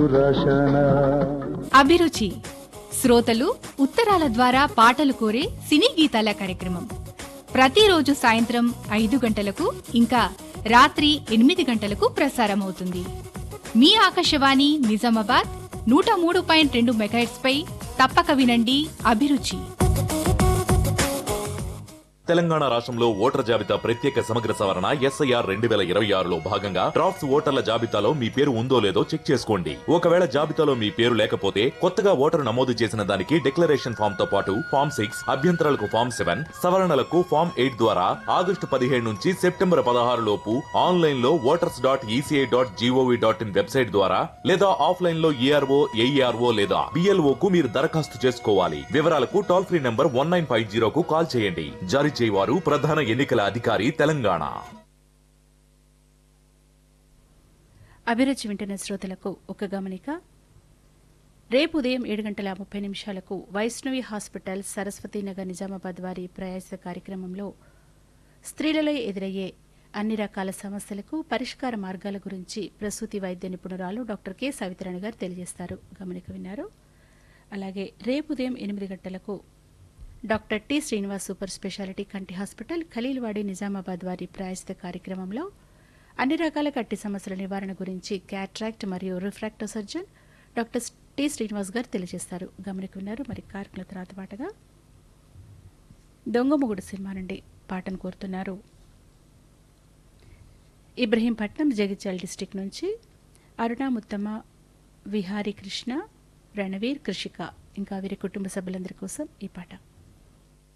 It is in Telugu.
అభిరుచి శ్రోతలు ఉత్తరాల ద్వారా పాటలు కోరే సినీ గీతాల కార్యక్రమం ప్రతిరోజు సాయంత్రం ఐదు గంటలకు ఇంకా రాత్రి ఎనిమిది గంటలకు ప్రసారమవుతుంది మీ ఆకాశవాణి నిజామాబాద్ నూట మూడు పాయింట్ రెండు మెగాహెట్స్ పై తప్పక వినండి అభిరుచి తెలంగాణ రాష్ట్రంలో ఓటర్ జాబితా ప్రత్యేక సమగ్ర సవరణ ఎస్ఐఆర్ రెండు వేల ఇరవై ఆరులో భాగంగా డ్రాఫ్ట్స్ ఓటర్ల జాబితాలో మీ పేరు ఉందో లేదో చెక్ చేసుకోండి ఒకవేళ జాబితాలో మీ పేరు లేకపోతే కొత్తగా ఓటరు నమోదు చేసిన దానికి డిక్లరేషన్ ఫామ్ తో పాటు ఫామ్ సిక్స్ అభ్యంతరాలకు ఫామ్ సెవెన్ సవరణలకు ఫామ్ ఎయిట్ ద్వారా ఆగస్టు పదిహేడు నుంచి సెప్టెంబర్ పదహారు లోపు ఆన్లైన్ లో voters dot ECI dot GOV dot in website ద్వారా లేదా ఆఫ్లైన్ లో ఈఆర్ఓ ఏఈఆర్ఓ లేదా బిఎల్ఓ కు మీరు దరఖాస్తు చేసుకోవాలి వివరాలకు toll free number one nine five జీరోకు కాల్ చేయండి జారీ చేయవారు ప్రధాన ఎన్నికల అధికారి తెలంగాణ అభిరుచి వింటున్న శ్రోతలకు ఒక గమనిక రేపు ఉదయం ఏడు గంటల ముప్పై నిమిషాలకు వైష్ణవి హాస్పిటల్ సరస్వతీనగర్ నిజామాబాద్ వారి ప్రయాస కార్యక్రమంలో స్త్రీలలో ఎదురయ్యే అన్ని రకాల సమస్యలకు పరిష్కార మార్గాల గురించి ప్రసూతి వైద్య నిపుణురాలు డాక్టర్ కె సవితరణి గారు తెలియజేస్తారు గమనిక విన్నారు అలాగే రేపు ఉదయం ఎనిమిది గంటలకు doctor T Srinivas super speciality కంటి హాస్పిటల్ ఖలీల్వాడి నిజామాబాద్ వారి ప్రాయశ్చిత కార్యక్రమంలో అన్ని రకాల కంటి సమస్యల నివారణ గురించి క్యాట్రాక్ట్ మరియు refractive surgeon doctor T Srinivas garu తెలియజేస్తారు గమనిక విన్నారు మరి కార్యక్రమం తర్వాత పాటగా దొంగమొగుడు సినిమా నుండి పాటను కోరుతున్నారు ఇబ్రహీంపట్నం జగిత్యాల డిస్టిక్ నుంచి అరుణ ముత్తమ్మ విహారీ కృష్ణ రణవీర్ కృషిక ఇంకా వీరి కుటుంబ సభ్యులందరి కోసం ఈ పాట